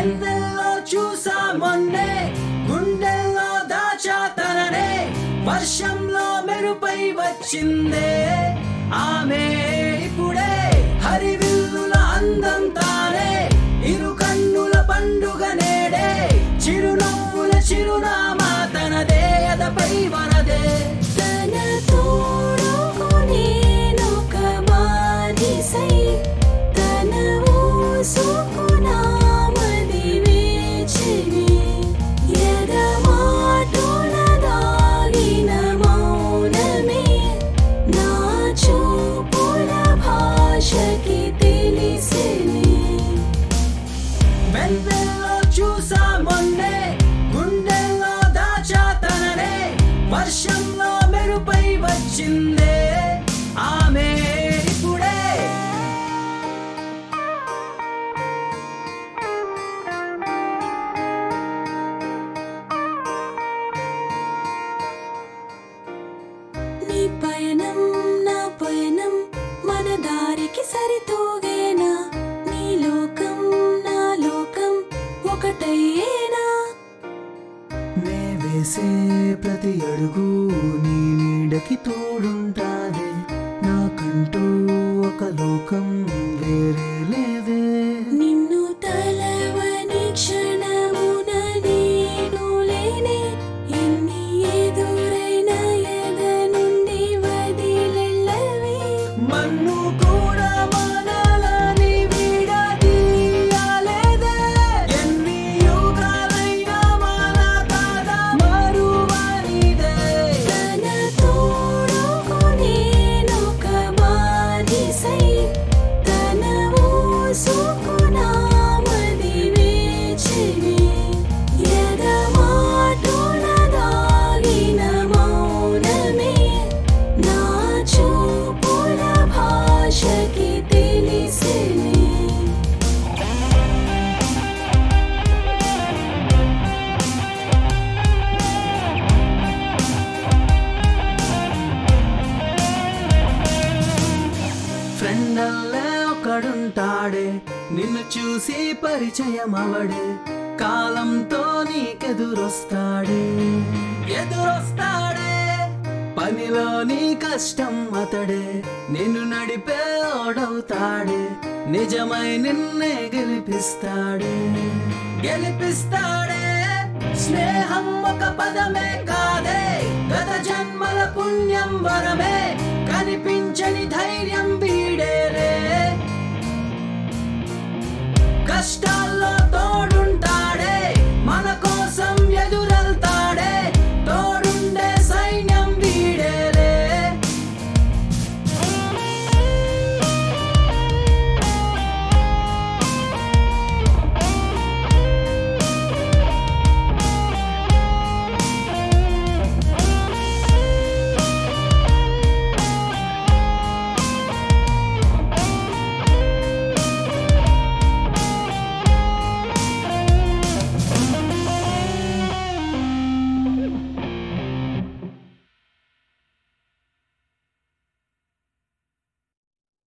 వెన్నెల్లో చూసా మొన్నే గుండెల్లో దాచా తననే వర్షంలో మెరుపై వచ్చిందే ఆమె ఇప్పుడే హరివిల్లుల అందం తానే ఇరు కన్నుల పండుగ నేడే చిరునవ్వుల చిరునామా తనదే అదపై వనదే తన తోడుకు నేనొక బానిసై తన ఊసుకు నామది వేచిని ఎదమాటున దాగిన మౌనమే నా చూపుల భాషకి తెలిసిని వెన్నెల్లో చూసా మొన్నే గుండెల్లో దాచా తననే వర్షంలో మెరుపై వచ్చిందే ఆమె ఇప్పుడే నీ పయనం నా పయనం మన దారికి సరితూగేనా నీ లోకం నా లోకం ఒకటయ్యేనా నే వేసే ప్రతి అడుగు నీ నీడకి తోడుంటాదే నాకంటూ ఒక లోకం వేరే లేదే నిన్ను తలవని క్షణమున నేను లేనే ఎన్ని ఎదురైన ఎద నుండి వదిలెళ్ళవే మన్ను కూడా మనలని విడదీయాలేదే ఎన్ని యుగాలైనా మన కథ మరువనిదే తన తోడుకు నేనొక బానిసై తన ఊసుకు నామది వేచిని ఎదమాటున దాగిన మౌనమే నా చూపుల భాషకి తెలిసిని ఫ్రెండ్ అల్లే ఒకడుంటాడే నిన్ను చూసి పరిచయం అవడే కాలంతో నీకెదురొస్తాడే ఎదురొస్తాడే పనిలో నీ కష్టం అతడే నిన్ను నడిపే ఓడవుతాడే నిజమై నిన్నే గెలిపిస్తాడే గెలిపిస్తాడే స్నేహం ఒక పదమే కాదే గత జన్మల పుణ్యం వరమే కనిపించని ధైర్యం వీడేరే